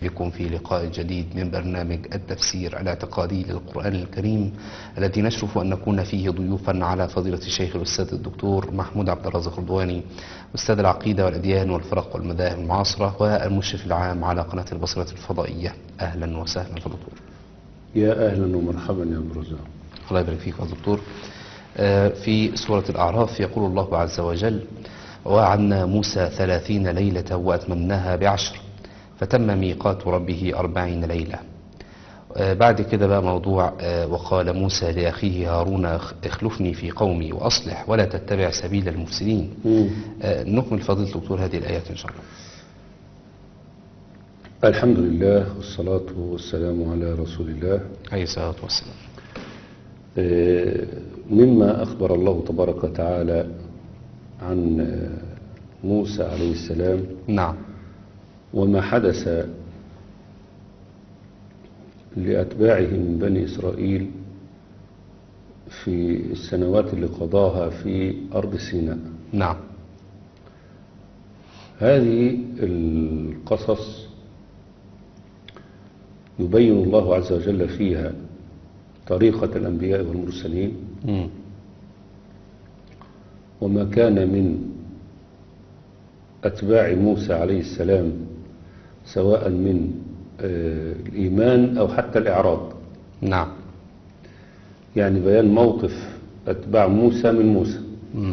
بكم في لقاء جديد من برنامج التفسير الاعتقادي للقرآن الكريم الذي نشرف أن نكون فيه ضيوفا على فضيلة الشيخ الأستاذ الدكتور محمود عبد الرازق الرضواني أستاذ العقيدة والأديان والفرق والمذاهب المعاصرة والمشرف العام على قناة البصرة الفضائية أهلا وسهلا في الدكتور يا أهلا ومرحبا يا عبد الرزاق الله يبارك فيك يا دكتور آه، في سورة الأعراف يقول الله عز وجل وعدنا موسى ثلاثين ليلة وأتممناها بعشر فتم ميقات ربه أربعين ليلة آه، بعد كده بقى موضوع آه، وقال موسى لأخيه هارون اخ- اخلفني في قومي وأصلح ولا تتبع سبيل المفسدين آه، نكمل فضيلة الدكتور هذه الآيات إن شاء الله الحمد لله والصلاة والسلام على رسول الله عليه الصلاة والسلام آه، مما أخبر الله تبارك وتعالى عن آه، موسى عليه السلام نعم وما حدث لأتباعه من بني إسرائيل في السنوات اللي قضاها في أرض سيناء نعم هذه القصص يبين الله عز وجل فيها طريقة الأنبياء والمرسلين مم. وما كان من أتباع موسى عليه السلام سواء من آه، الإيمان أو حتى الإعراض نعم يعني بيان موقف أتباع موسى من موسى مم.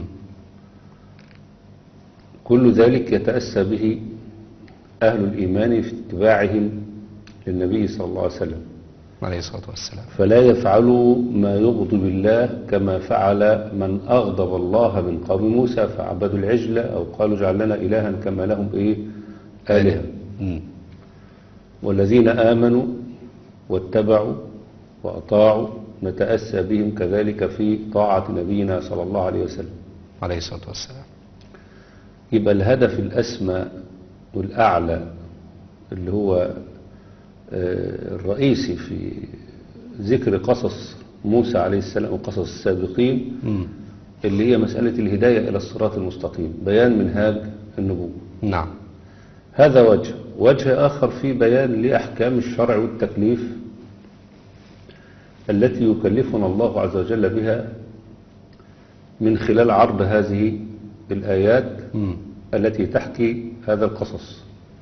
كل ذلك يتأسى به أهل الإيمان في اتباعهم للنبي صلى الله عليه وسلم عليه الصلاة والسلام فلا يفعلوا ما يغضب الله كما فعل من أغضب الله من قوم موسى فعبدوا العجل أو قالوا اجعل لنا إلها كما لهم إيه آلهة مم. والذين آمنوا واتبعوا وأطاعوا نتأسى بهم كذلك في طاعة نبينا صلى الله عليه وسلم عليه الصلاة والسلام يبقى الهدف الأسمى والأعلى اللي هو آه، الرئيسي في ذكر قصص موسى عليه السلام وقصص السابقين مم. اللي هي مسألة الهداية إلى الصراط المستقيم بيان منهاج النبوة نعم هذا وجه وجه آخر في بيان لأحكام الشرع والتكليف التي يكلفنا الله عز وجل بها من خلال عرض هذه الآيات مم. التي تحكي هذا القصص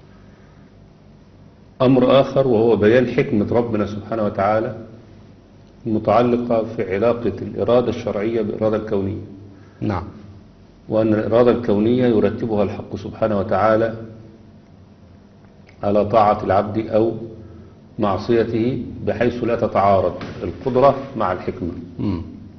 أمر آخر وهو بيان حكمة ربنا سبحانه وتعالى المتعلقة في علاقة الإرادة الشرعية بالإرادة الكونية نعم وأن الإرادة الكونية يرتبها الحق سبحانه وتعالى على طاعة العبد أو معصيته بحيث لا تتعارض القدرة مع الحكمة مم.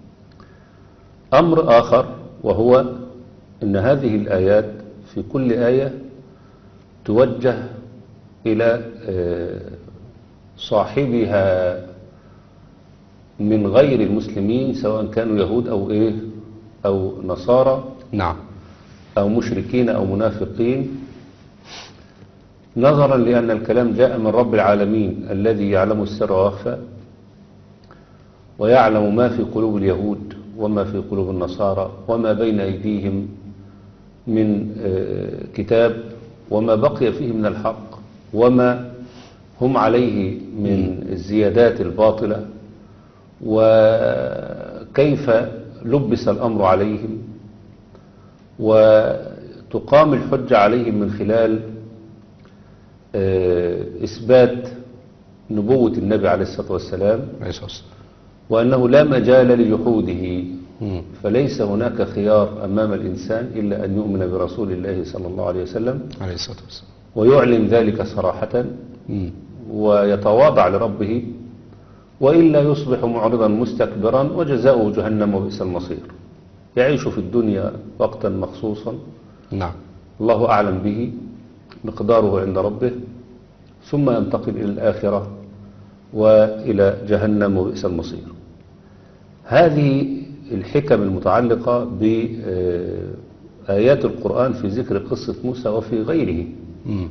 أمر آخر وهو أن هذه الآيات في كل آية توجه إلى آه، صاحبها من غير المسلمين سواء كانوا يهود أو إيه أو نصارى نعم أو مشركين أو منافقين نظرا لأن الكلام جاء من رب العالمين الذي يعلم السر وأخفى ويعلم ما في قلوب اليهود وما في قلوب النصارى وما بين أيديهم من آه، كتاب وما بقي فيه من الحق وما هم عليه من الزيادات الباطلة وكيف لبس الأمر عليهم وتقام الحجة عليهم من خلال آه، إثبات نبوة النبي عليه الصلاة والسلام عليه الصلاة والسلام وأنه لا مجال لجحوده مم. فليس هناك خيار أمام الإنسان إلا أن يؤمن برسول الله صلى الله عليه وسلم عليه الصلاة والسلام ويعلن ذلك صراحة مم. ويتواضع لربه وإلا يصبح معرضا مستكبرا وجزاؤه جهنم وبئس المصير يعيش في الدنيا وقتا مخصوصا نعم الله أعلم به مقداره عند ربه ثم ينتقل إلى الآخرة وإلى جهنم وبئس المصير هذه الحكم المتعلقة بآيات القرآن في ذكر قصة موسى وفي غيره مم.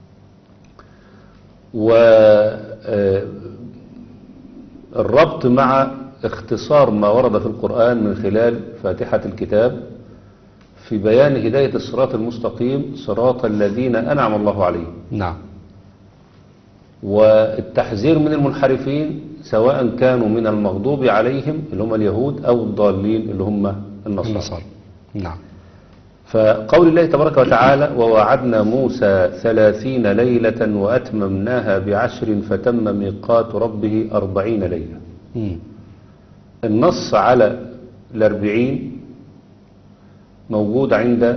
والربط مع اختصار ما ورد في القرآن من خلال فاتحة الكتاب في بيان هداية الصراط المستقيم صراط الذين أنعم الله عليهم نعم والتحذير من المنحرفين سواء كانوا من المغضوب عليهم اللي هم اليهود أو الضالين اللي هم النصارى النصارى نعم فقول الله تبارك وتعالى ووعدنا موسى ثلاثين ليلة وأتممناها بعشر فتم ميقات ربه أربعين ليلة مم. النص على الأربعين موجود عند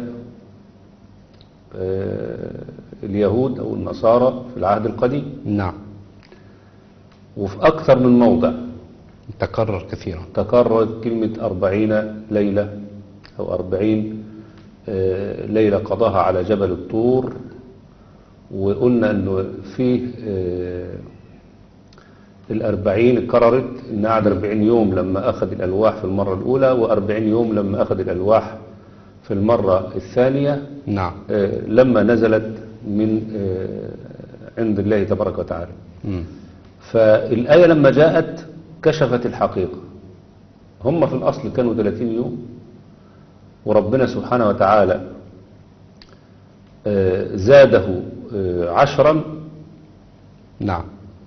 آه، اليهود أو النصارى في العهد القديم نعم وفي أكثر من موضع تكرر كثيرا تكررت كلمة أربعين ليلة أو أربعين آه، ليلة قضاها على جبل الطور وقلنا أنه فيه آه، الأربعين اتكررت إن قعد أربعين يوم لما أخذ الألواح في المرة الأولى وأربعين يوم لما أخذ الألواح في المرة الثانية نعم آه، لما نزلت من آه، عند الله تبارك وتعالى مم. فالآية لما جاءت كشفت الحقيقة هم في الأصل كانوا 30 يوم وربنا سبحانه وتعالى آه، زاده آه، عشرا نعم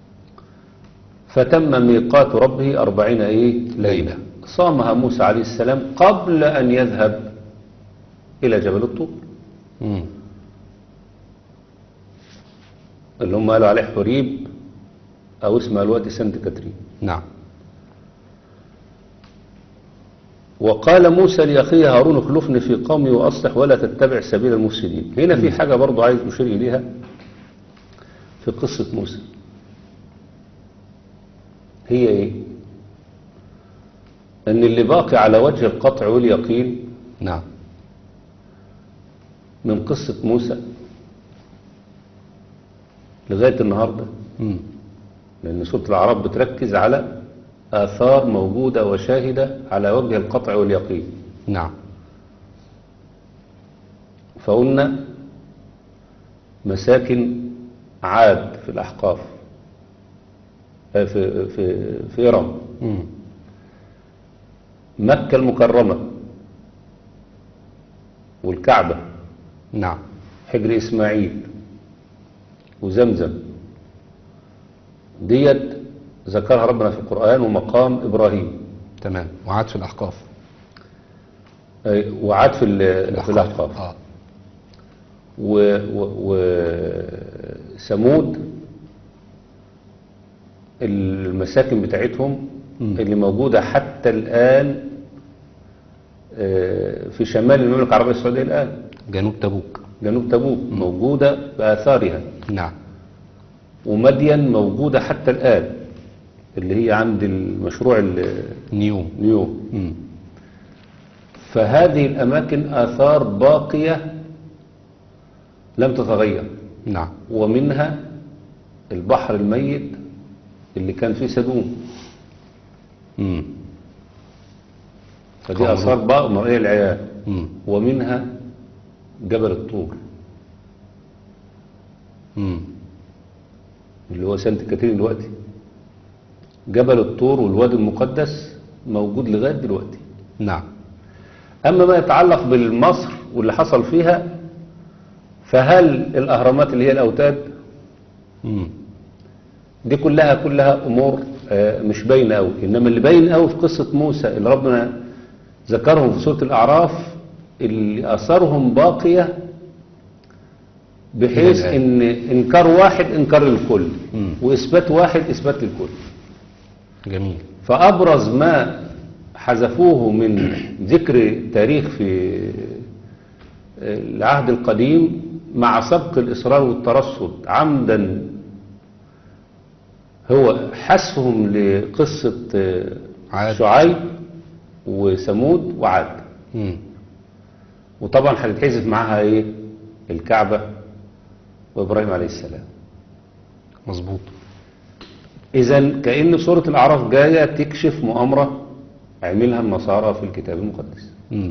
فتم ميقات ربه أربعين إيه ليلة صامها موسى عليه السلام قبل أن يذهب إلى جبل الطور مم. اللي هم قالوا عليه حريب أو اسمها الوقت سانت كاترين نعم وقال موسى لأخيه هارون اخلفني في قومي وأصلح ولا تتبع سبيل المفسدين هنا في حاجة برضو عايز أشير إليها في قصة موسى هي إيه أن اللي باقي على وجه القطع واليقين نعم من قصة موسى لغاية النهاردة مم. لأن سورة الأعراف بتركز على آثار موجودة وشاهدة على وجه القطع واليقين نعم فقلنا مساكن عاد في الأحقاف آه، في, في, في إرم مم. مكة المكرمة والكعبة نعم حجر إسماعيل وزمزم ديت ذكرها ربنا في القرآن ومقام إبراهيم تمام وعاد في الأحقاف آه، وعاد في, ال- في الأحقاف آه. وثمود المساكن بتاعتهم مم. اللي موجودة حتى الآن آه، في شمال المملكة العربية السعودية الآن جنوب تبوك جنوب تبوك موجودة بآثارها نعم ومدين موجودة حتى الآن اللي هي عند المشروع ال- نيوم نيوم مم. فهذه الأماكن آثار باقية لم تتغير نعم ومنها البحر الميت اللي كان فيه سدوم مم. فدي قمر. آثار بقى مرئية العيان مم. ومنها جبل الطور مم. اللي هو سانت كاترين دلوقتي جبل الطور والوادي المقدس موجود لغاية دلوقتي نعم أما ما يتعلق بالمصر واللي حصل فيها فهل الأهرامات اللي هي الأوتاد مم. دي كلها كلها أمور آه، مش باينة أوي إنما اللي باين أوي في قصة موسى اللي ربنا ذكرهم في سورة الأعراف اللي أثرهم باقية بحيث إلى إن إنكار واحد إنكار للكل مم. وإثبات واحد إثبات للكل جميل فأبرز ما حذفوه من ذكر تاريخ في العهد القديم مع سبق الإصرار والترصد عمدا هو حذفهم لقصة عاد. شعيب وثمود وعاد مم. وطبعا هتتحذف معاها ايه الكعبة وإبراهيم عليه السلام مظبوط إذا كأن سورة الأعراف جاية تكشف مؤامرة عملها النصارى في الكتاب المقدس مم.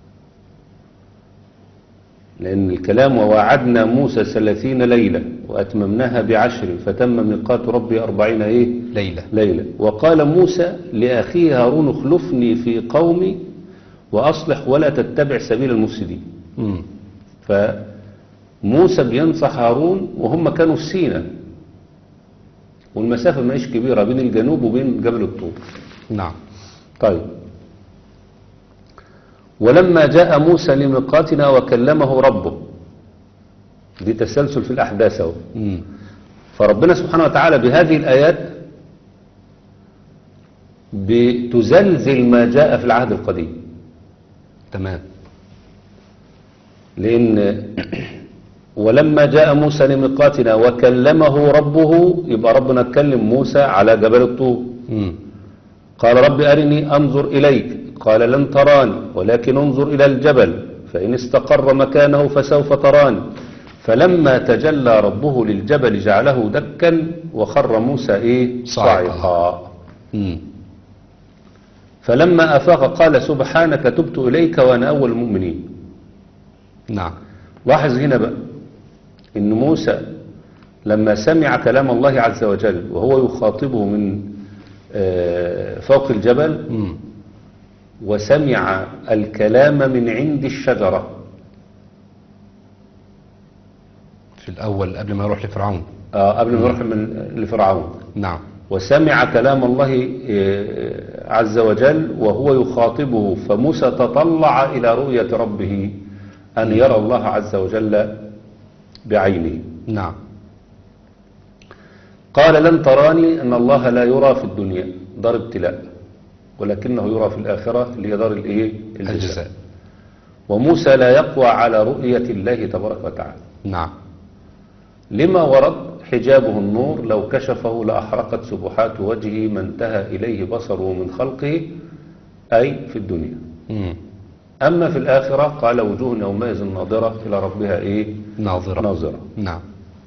لأن الكلام ووعدنا موسى ثلاثين ليلة وأتممناها بعشر فتم ميقات ربي أربعين إيه ليلى ليلة وقال موسى لأخيه هارون اخلفني في قومي وأصلح ولا تتبع سبيل المفسدين مم. فموسى بينصح هارون وهم كانوا في سينا والمسافة ما هيش كبيرة بين الجنوب وبين جبل الطور نعم طيب ولما جاء موسى لميقاتنا وكلمه ربه دي تسلسل في الأحداث اهو مم. فربنا سبحانه وتعالى بهذه الآيات بتزلزل ما جاء في العهد القديم تمام لأن ولما جاء موسى لميقاتنا وكلمه ربه يبقى ربنا اتكلم موسى على جبل الطور مم. قال رب أرني أنظر إليك قال لن تراني ولكن انظر إلى الجبل فإن استقر مكانه فسوف تراني فلما تجلى ربه للجبل جعله دكا وخر موسى إيه صاعقا. صاعقا مم. فلما أفاق قال سبحانك تبت إليك وأنا أول المؤمنين نعم لاحظ هنا بقى إن موسى لما سمع كلام الله عز وجل وهو يخاطبه من آه، فوق الجبل مم. وسمع الكلام من عند الشجرة في الأول قبل ما يروح لفرعون آه، قبل ما يروح من لفرعون نعم وسمع كلام الله آه، عز وجل وهو يخاطبه فموسى تطلع إلى رؤية ربه أن يرى الله عز وجل بعينه نعم قال لن تراني أن الله لا يرى في الدنيا دار ابتلاء ولكنه يرى في الآخرة اللي هي دار الإيه؟ الجزاء الجزاء وموسى لا يقوى على رؤية الله تبارك وتعالى نعم لما ورد حجابه النور لو كشفه لأحرقت سبحات وجهه ما انتهى إليه بصره من خلقه أي في الدنيا مم. أما في الآخرة قال وجوه يومئذ ناظرة إلى ربها إيه ناظرة ناظرة نعم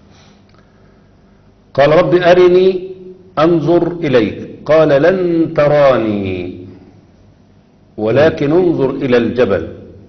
قال رب أرني أنظر إليك قال لن تراني ولكن انظر إلى الجبل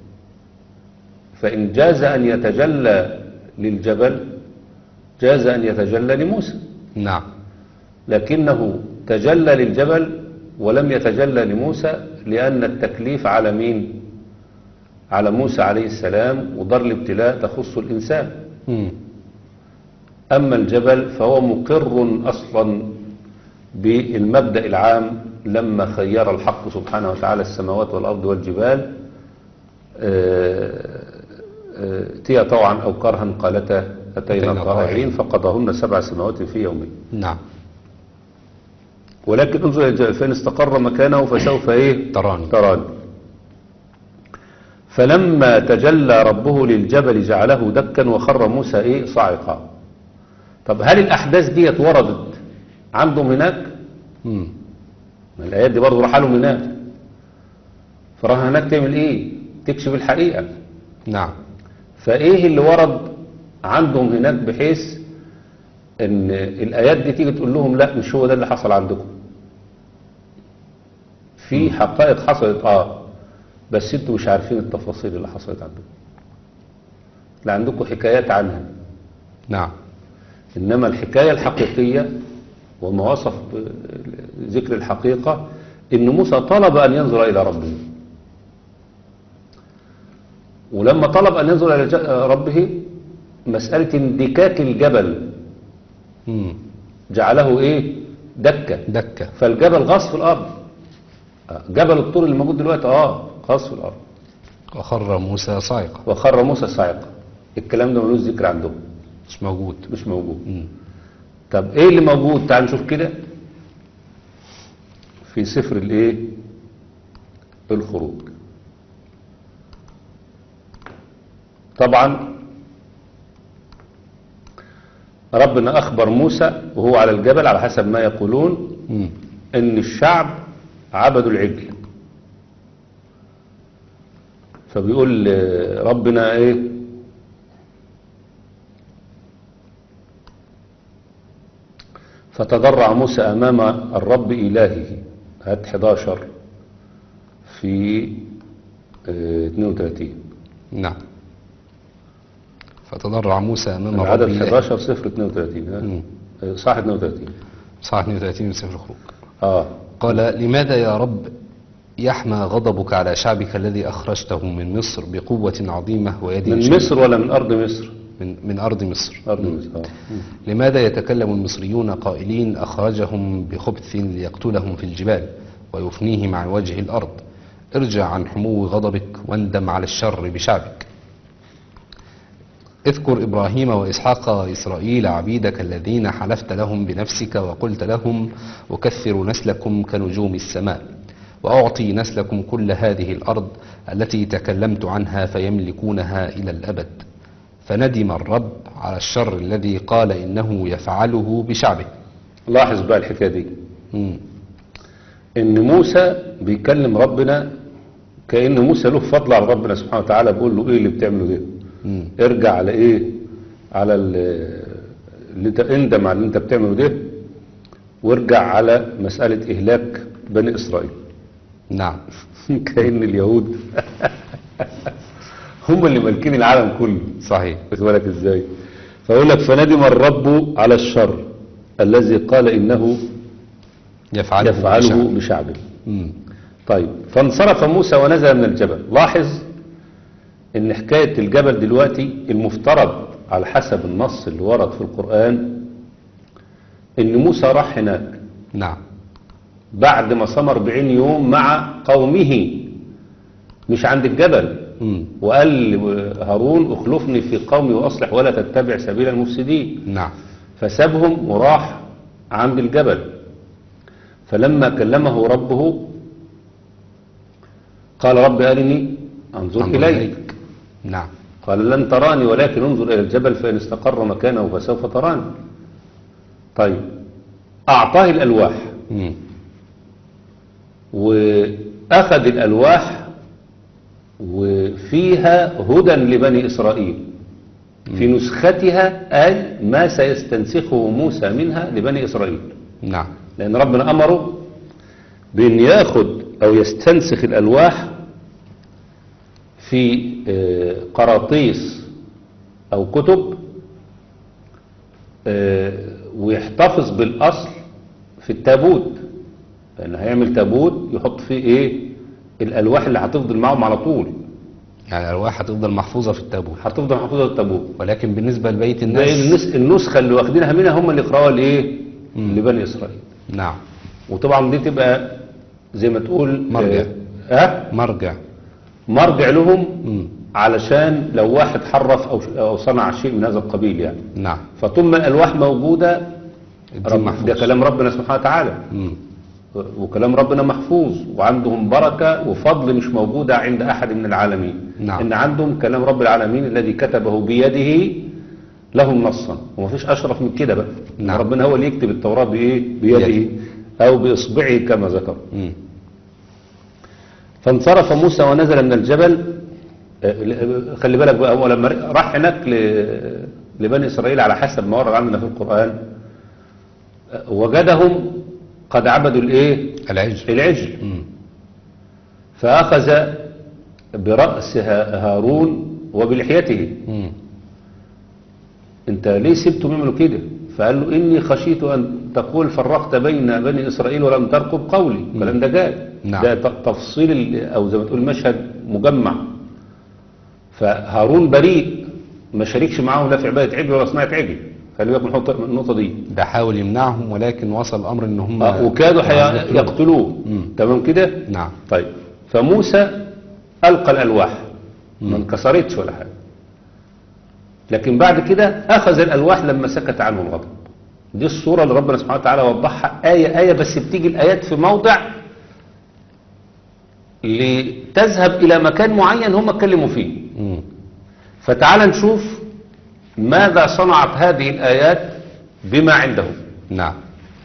فإن جاز أن يتجلى للجبل جاز أن يتجلى لموسى نعم لكنه تجلى للجبل ولم يتجلى لموسى لأن التكليف على مين على موسى عليه السلام ودار الابتلاء تخص الإنسان مم. أما الجبل فهو مقر أصلا بالمبدأ العام لما خير الحق سبحانه وتعالى السماوات والأرض والجبال آه، آه، تيا طوعا أو كرها قالتا أتينا أتينا طائعين طائعين. فقضاهن سبع سماوات في يومين نعم ولكن انظر إلى الجبل فإن استقر مكانه فسوف إيه تراني تراني فلما تجلى ربه للجبل جعله دكا وخر موسى ايه صاعقا طب هل الاحداث ديت وردت عندهم هناك مم. ما الايات دي برضه راح لهم هناك فراح هناك تعمل ايه تكشف الحقيقه نعم فايه اللي ورد عندهم هناك بحيث ان الايات دي تيجي تقول لهم لا مش هو ده اللي حصل عندكم في حقائق حصلت اه بس انتوا مش عارفين التفاصيل اللي حصلت عندكم لا عندكم حكايات عنها نعم انما الحكاية الحقيقية وما وصف ذكر الحقيقة ان موسى طلب ان ينظر الى ربه ولما طلب ان ينظر الى ج- ربه مسألة اندكاك الجبل مم. جعله ايه دكة دكة فالجبل غاص في الارض آه، جبل الطور اللي موجود دلوقتي اه غاص في الارض وخر موسى صاعقة وخر موسى صاعقا الكلام ده ملوش ذكر عندهم مش موجود مش موجود مم. طب ايه اللي موجود تعال نشوف كده في سفر الايه الخروج طبعا ربنا اخبر موسى وهو على الجبل على حسب ما يقولون مم. ان الشعب عبدوا العجل فبيقول آه، ربنا ايه فتضرع موسى امام الرب الهه هات 11 في آه، 32 نعم فتضرع موسى أمام العدد ربه 11 صفر 32 ها مم. آه، صح 32 صح 32 من سفر الخروج اه قال لماذا يا رب يحمى غضبك على شعبك الذي أخرجته من مصر بقوة عظيمة ويد من شديدة؟ مصر ولا من ارض مصر من من أرض مصر أرض مصر آه. لماذا يتكلم المصريون قائلين أخرجهم بخبث ليقتلهم في الجبال ويفنيهم عن وجه الأرض ارجع عن حمو غضبك واندم على الشر بشعبك اذكر إبراهيم وإسحاق وإسرائيل عبيدك الذين حلفت لهم بنفسك وقلت لهم أكثر نسلكم كنجوم السماء وأعطي نسلكم كل هذه الأرض التي تكلمت عنها فيملكونها إلى الأبد فندم الرب على الشر الذي قال إنه يفعله بشعبه لاحظ بقى الحكاية دي مم. ان موسى بيكلم ربنا كأن موسى له فضل على ربنا سبحانه وتعالى بيقول له ايه اللي بتعمله ده مم. ارجع على ايه على ال- اللي انت اندم على اللي انت بتعمله ده وارجع على مسألة اهلاك بني اسرائيل نعم كأن اليهود هم اللي مالكين العالم كله صحيح خد بالك ازاي فيقول لك فندم الرب على الشر الذي قال انه يفعله يفعله بشعبه. بشعبه مم. طيب فانصرف موسى ونزل من الجبل لاحظ ان حكاية الجبل دلوقتي المفترض على حسب النص اللي ورد في القرآن ان موسى راح هناك نعم بعد ما صام 40 يوم مع قومه مش عند الجبل مم. وقال لهارون اخلفني في قومي واصلح ولا تتبع سبيل المفسدين نعم فسابهم وراح عند الجبل فلما كلمه ربه قال رب أرني أنظر انظر إليك نعم قال لن تراني ولكن انظر إلى الجبل فإن استقر مكانه فسوف تراني طيب أعطاه الألواح مم. وأخذ الألواح وفيها هدى لبني إسرائيل في نسختها أي ما سيستنسخه موسى منها لبني إسرائيل نعم لأن ربنا أمره بأن ياخد أو يستنسخ الألواح في آه، قراطيس أو كتب آه، ويحتفظ بالأصل في التابوت لأن هيعمل تابوت يحط فيه إيه الألواح اللي هتفضل معهم على طول يعني الألواح هتفضل محفوظة في التابوت هتفضل محفوظة في التابوت ولكن بالنسبة لبيت ده الناس النس- النسخة اللي واخدينها منها هم اللي يقرأوها لإيه مم. لبني إسرائيل نعم وطبعا دي تبقى زي ما تقول مرجع. آه آه؟ مرجع مرجع لهم مم. علشان لو واحد حرف أو, أو صنع شيء من هذا القبيل يعني نعم فطول ما الألواح موجودة الدين رب محفوظ ده كلام ربنا سبحانه وتعالى مم. وكلام ربنا محفوظ وعندهم بركة وفضل مش موجودة عند أحد من العالمين نعم. إن عندهم كلام رب العالمين الذي كتبه بيده لهم نصا ومفيش أشرف من كده بقى نعم. ربنا هو اللي يكتب التوراة بإيه بيده بيده. أو بإصبعه كما ذكر مم. فانصرف موسى ونزل من الجبل آه، خلي بالك بقى هو لما راح هناك ل- لبني إسرائيل على حسب ما ورد عندنا في القرآن آه، وجدهم قد عبدوا الايه العجل العجل مم. فأخذ برأس ها- هارون وبلحيته مم. انت ليه سبته يعملوا كده فقال له إني خشيت أن تقول فرقت بين بني إسرائيل ولم ترقب قولي الكلام ده جاي نعم. ده ت- تفصيل ال- أو زي ما تقول مشهد مجمع فهارون بريء ما شاركش معاهم لا في عبادة عجل ولا صناعة عجل خلي بالك من النقطة- من النقطة دي ده حاول يمنعهم ولكن وصل الأمر إن هم آه، وكادوا حي- يقتلوه. يقتلوه مم. تمام كده نعم طيب فموسى ألقى الألواح ما انكسرتش ولا حاجة لكن بعد كده أخذ الألواح لما سكت عنه الغضب دي الصورة اللي ربنا سبحانه وتعالى وضحها آية آية بس بتيجي الآيات في موضع لتذهب إلى مكان معين هم اتكلموا فيه مم. فتعال نشوف ماذا صنعت هذه الآيات بما عندهم نعم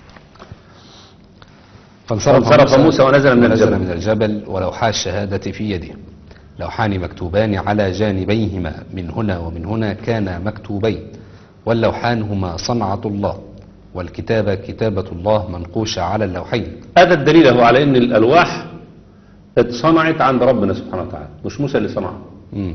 فانصرف موسى ونزل من ونزل الجبل. من الجبل ولوحا الشهادة في يده لوحان مكتوبان على جانبيهما من هنا ومن هنا كانا مكتوبين واللوحان هما صنعة الله والكتابة كتابة الله منقوشة على اللوحين هذا الدليل هو على ان الالواح اتصنعت عند ربنا سبحانه وتعالى مش موسى اللي صنعها مم.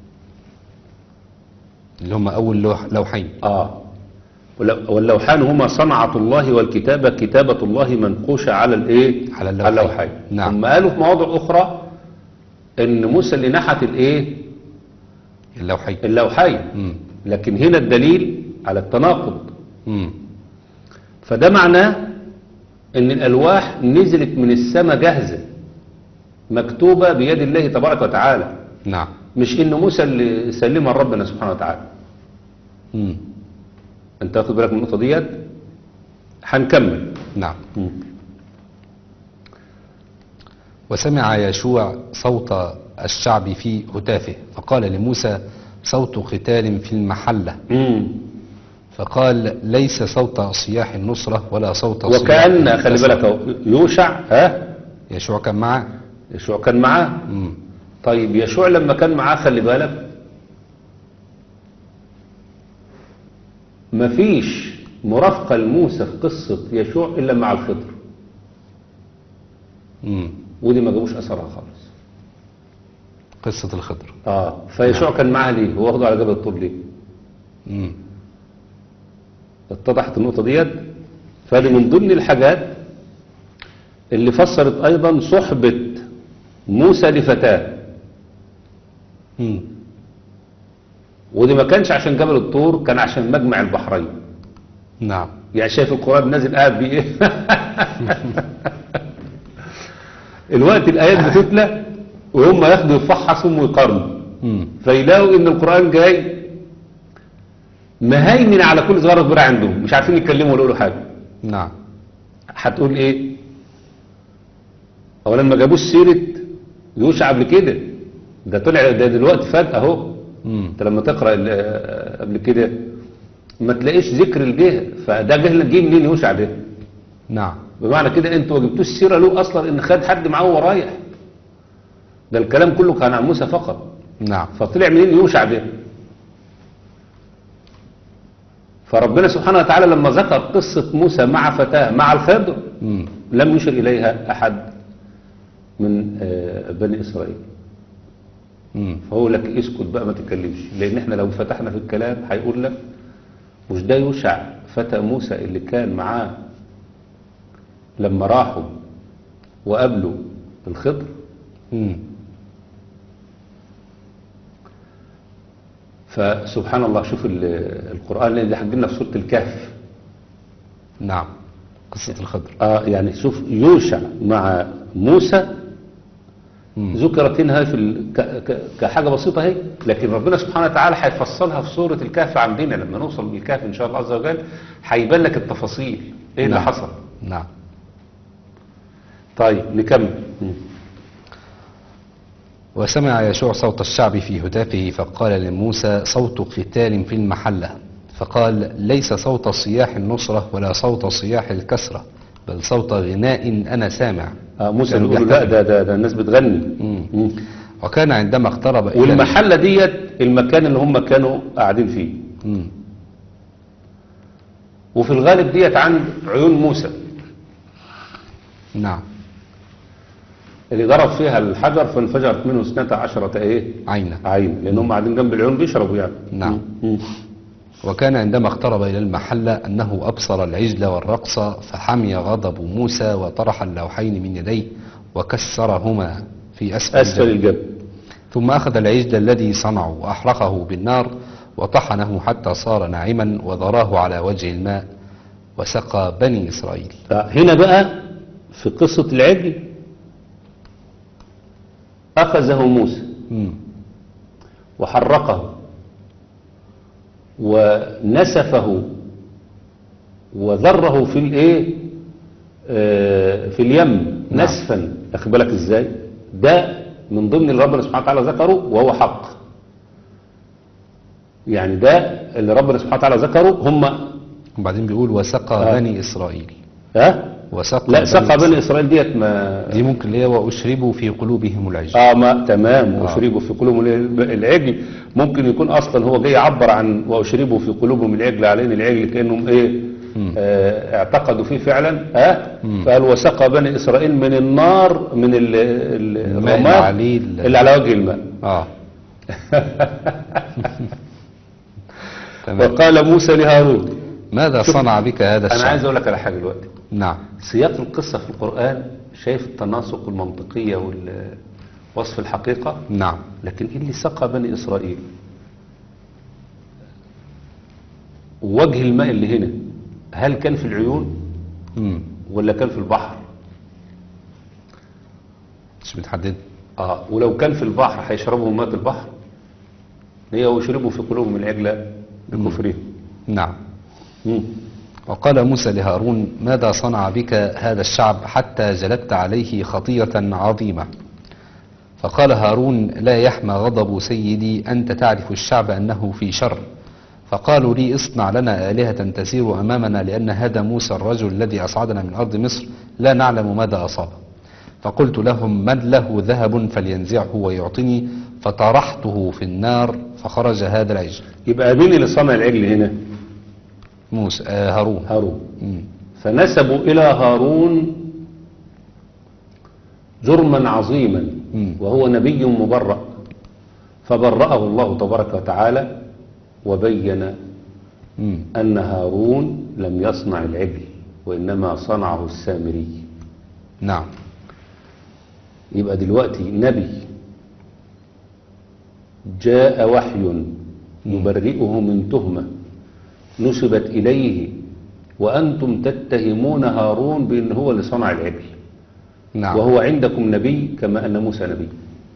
اللي هم أول لوح لوحين اه واللو- واللوحان هما صنعة الله والكتابة كتابة الله منقوشة على الايه على اللوحين. اللوحين نعم. ثم قالوا في مواضع اخرى ان موسى اللي نحت الايه اللوحين اللوحين مم. لكن هنا الدليل على التناقض مم. فده معناه ان الالواح نزلت من السماء جاهزة مكتوبة بيد الله تبارك وتعالى نعم مش ان موسى اللي سلمها لربنا سبحانه وتعالى مم. انت واخد بالك من النقطة ديت هنكمل نعم وسمع يشوع صوت الشعب في هتافه فقال لموسى صوت قتال في المحلة مم. فقال ليس صوت صياح النصرة ولا صوت صياح وكأن خلي الكسرة. بالك اهو يوشع ها يشوع كان معه يشوع كان معاه مم. طيب يشوع لما كان معاه خلي بالك مفيش مرافقة لموسى في قصة يشوع إلا مع الخضر مم. ودي ما جابوش أثرها خالص قصة الخضر اه فيشوع كان معاه ليه هو واخده على جبل الطور ليه مم. اتضحت النقطة ديت فدي من ضمن الحاجات اللي فسرت أيضا صحبة موسى لفتاه مم. ودي ما كانش عشان جبل الطور كان عشان مجمع البحرين نعم يعني شايف القرآن نازل قاعد بيه ايه الوقت الآيات بتتلى وهم ياخدوا يفحصوا ويقارنوا مم. فيلاقوا ان القرآن جاي مهيمن على كل صغيرة كبيرة عندهم مش عارفين يتكلموا ولا يقولوا حاجة نعم هتقول ايه اولا ما جابوش سيرة يوشع قبل كده ده طلع ده دلوقتي فجأة اهو مم. انت لما تقرأ ال- قبل كده ما تلاقيش ذكر الجهة فده جهل جه منين يوشع ده نعم بمعنى كده انتوا ما جبتوش سيرة له اصلا ان خد حد معاه وهو رايح ده الكلام كله كان عن موسى فقط نعم فطلع منين يوشع ده فربنا سبحانه وتعالى لما ذكر قصة موسى مع فتاة مع الخضر مم. لم يشر إليها أحد من آه، بني إسرائيل مم. فهو لك اسكت بقى ما تتكلمش لأن احنا لو فتحنا في الكلام هيقول لك مش ده يوشع فتى موسى اللي كان معاه لما راحوا وقابلوا الخضر مم. فسبحان الله شوف ال- القرآن اللي حق لنا في سورة الكهف نعم قصة الخضر آه يعني شوف يوشع مع موسى مم. ذكرت هنا في ال... ك... ك... كحاجة بسيطة اهي لكن ربنا سبحانه وتعالى هيفصلها في سورة الكهف عندنا لما نوصل للكهف إن شاء الله عز وجل هيبان لك التفاصيل ايه اللي نعم. حصل نعم طيب نكمل مم. وسمع يشوع صوت الشعب في هتافه فقال لموسى صوت قتال في المحلة فقال ليس صوت صياح النصرة ولا صوت صياح الكسرة بل صوت غناء أنا سامع آه موسى كانوا بيقول لا بيحتفلوا. ده, ده, ده الناس بتغني مم. مم. وكان عندما اقترب إلى والمحلة ديت المكان اللي هم كانوا قاعدين فيه مم. وفي الغالب ديت عند عيون موسى نعم اللي ضرب فيها الحجر فانفجرت منه اثنتا عشرة ايه عينة عين لانهم قاعدين جنب العيون بيشربوا يعني نعم. مم. وكان عندما اقترب إلى المحلة أنه أبصر العجل والرقص فحمي غضب موسى وطرح اللوحين من يديه وكسرهما في أسفل, اسفل الجبل. الجبل ثم أخذ العجل الذي صنعه وأحرقه بالنار وطحنه حتى صار ناعما وذراه على وجه الماء وسقى بني إسرائيل هنا بقى في قصة العجل أخذه موسى مم. وحرقه ونسفه وذره في الايه آه، في اليم نعم. نسفا اخد بالك ازاي ده من ضمن اللي ربنا سبحانه وتعالى ذكره وهو حق يعني ده اللي ربنا سبحانه وتعالى ذكره هم وبعدين بيقول وسقى آه. بني إسرائيل ها وسقى لا سقى بني إسرائيل. اسرائيل ديت ما دي ممكن اللي هي وأشربوا في قلوبهم العجل اه ما تمام آه. واشربوا في قلوبهم العجل ممكن يكون اصلا هو جاي يعبر عن واشربوا في قلوبهم العجل على ان العجل كانهم ايه مم. آه اعتقدوا فيه فعلا اه مم. فقال وسقى بني اسرائيل من النار من ال- ال- الماء اللي الرماد عليه ال- اللي على وجه الماء آه تمام وقال موسى لهارون ماذا صنع بك هذا انا عايز الشعب اقول لك على حاجه دلوقتي نعم سياق القصه في القران شايف التناسق والمنطقيه ووصف الحقيقه نعم لكن إيه اللي سقى بني إسرائيل وجه الماء اللي هنا هل كان في العيون مم. ولا كان في البحر مش بتحدد اه ولو كان في البحر هيشربوا من ماء البحر هي ويشربوا في قلوبهم العجلة بكفرهم نعم مم. وقال موسى لهارون ماذا صنع بك هذا الشعب حتى جلبت عليه خطية عظيمة فقال هارون لا يحمى غضب سيدي أنت تعرف الشعب أنه في شر فقالوا لي اصنع لنا آلهة تسير أمامنا لأن هذا موسى الرجل الذي أصعدنا من أرض مصر لا نعلم ماذا أصاب فقلت لهم من له ذهب فلينزعه ويعطني فطرحته في النار فخرج هذا العجل يبقى مين اللي صنع العجل هنا موسى آه هارون هارون مم. فنسبوا إلى هارون جرما عظيما مم. وهو نبي مبرأ فبرأه الله تبارك وتعالى وبين مم. أن هارون لم يصنع العجل وإنما صنعه السامري نعم يبقى دلوقتي نبي جاء وحي يبرئه من تهمة نسبت إليه وأنتم تتهمون هارون بأن هو اللي صنع العجل نعم وهو عندكم نبي كما أن موسى نبي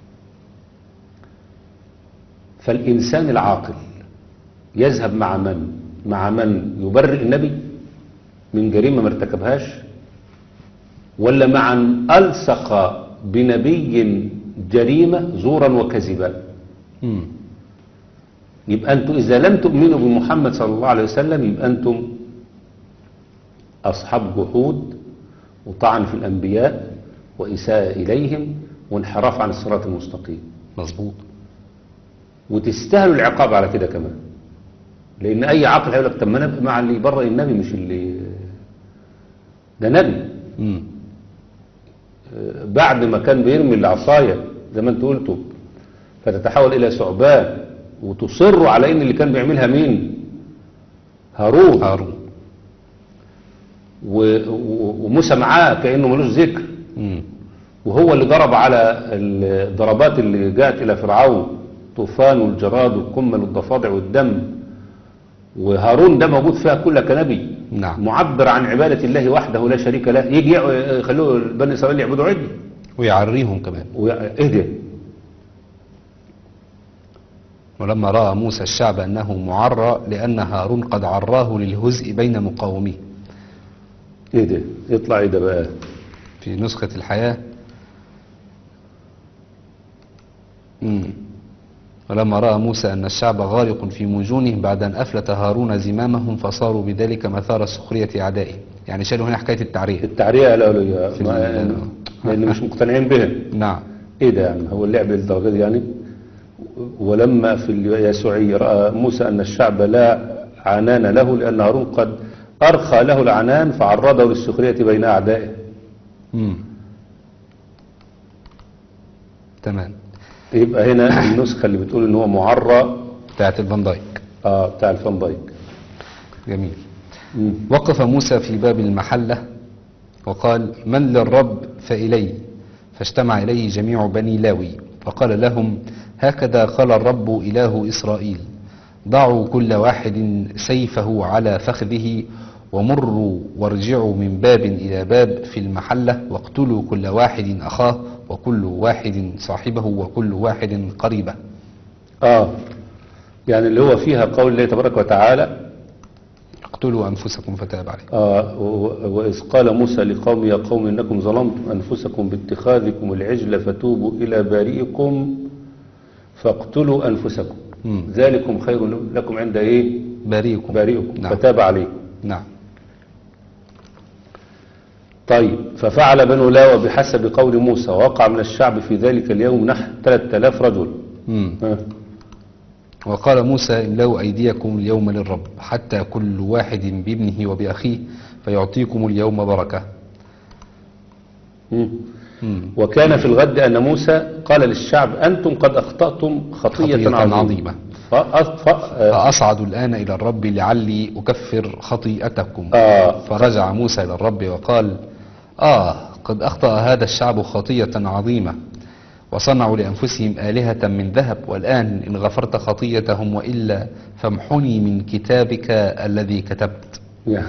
فالإنسان العاقل يذهب مع من مع من يبرئ النبي من جريمة ما ارتكبهاش ولا مع من ألصق بنبي جريمة زورا وكذبا مم. يبقى أنتم إذا لم تؤمنوا بمحمد صلى الله عليه وسلم يبقى أنتم أصحاب جحود وطعن في الأنبياء وإساءة إليهم وانحراف عن الصراط المستقيم مظبوط وتستاهلوا العقاب على كده كمان لأن أي عاقل هيقول لك طب ما أنا مع اللي يبرئ النبي مش اللي ده نبي مم. آه، بعد ما كان بيرمي العصاية زي ما انت قلتوا فتتحول إلى ثعبان وتصروا على إن اللي كان بيعملها مين هارون هارون و- و- وموسى معاه كأنه ملوش ذكر مم. وهو اللي ضرب على الضربات اللي جاءت إلى فرعون طوفان والجراد والقمل والضفادع والدم وهارون ده موجود فيها كلها كنبي نعم معبر عن عبادة الله وحده لا شريك له يجي يخلوه بني إسرائيل يعبدوا عجل ويعريهم كمان واهدى ولما رأى موسى الشعب أنه معرى لأن هارون قد عراه للهزء بين مقاوميه اهدى يطلع ايه ده بقى في نسخة الحياة مم. ولما رأى موسى أن الشعب غارق في مجونه بعد أن أفلت هارون زمامهم فصاروا بذلك مثار سخرية أعدائه يعني شالوا هنا حكاية التعرية التعرية الأولية في ما- ال- لأن مش مقتنعين بها نعم ايه ده يعني هو اللعب للدرجة دي يعني ولما في اليسوعي رأى موسى أن الشعب لا عنان له لأن هارون قد أرخى له العنان فعرضه للسخرية بين أعدائه مم. تمام يبقى هنا النسخة اللي بتقول ان هو معرى بتاعت الفان دايك آه بتاع الفان دايك جميل مم. وقف موسى في باب المحلة وقال من للرب فإلي فاجتمع إليه جميع بني لاوي فقال لهم هكذا قال الرب إله إسرائيل ضعوا كل واحد سيفه على فخذه ومروا وارجعوا من باب إلى باب في المحلة واقتلوا كل واحد أخاه وكل واحد صاحبه وكل واحد قريبه آه يعني اللي هو فيها قول الله تبارك وتعالى اقتلوا أنفسكم فتاب عليكم آه و- وإذ قال موسى لقوم يا قوم إنكم ظلمتم أنفسكم باتخاذكم العجل فتوبوا إلى بارئكم فاقتلوا أنفسكم مم. ذلكم خير لكم عند إيه باريكم بارئكم نعم. فتاب عليكم نعم طيب ففعل بنو لاوى بحسب قول موسى ووقع من الشعب في ذلك اليوم نحو 3000 رجل مم. ها. وقال موسى املأوا أيديكم اليوم للرب حتى كل واحد بابنه وبأخيه فيعطيكم اليوم بركة مم. مم. وكان في الغد أن موسى قال للشعب أنتم قد أخطأتم خطية, خطية عظيمة, عظيمة. فأص- ف... آه. فأصعد الآن إلى الرب لعلي أكفر خطيئتكم آه. فرجع موسى إلى الرب وقال آه قد أخطأ هذا الشعب خطية عظيمة وصنعوا لأنفسهم آلهة من ذهب والآن إن غفرت خطيتهم وإلا فامحني من كتابك الذي كتبت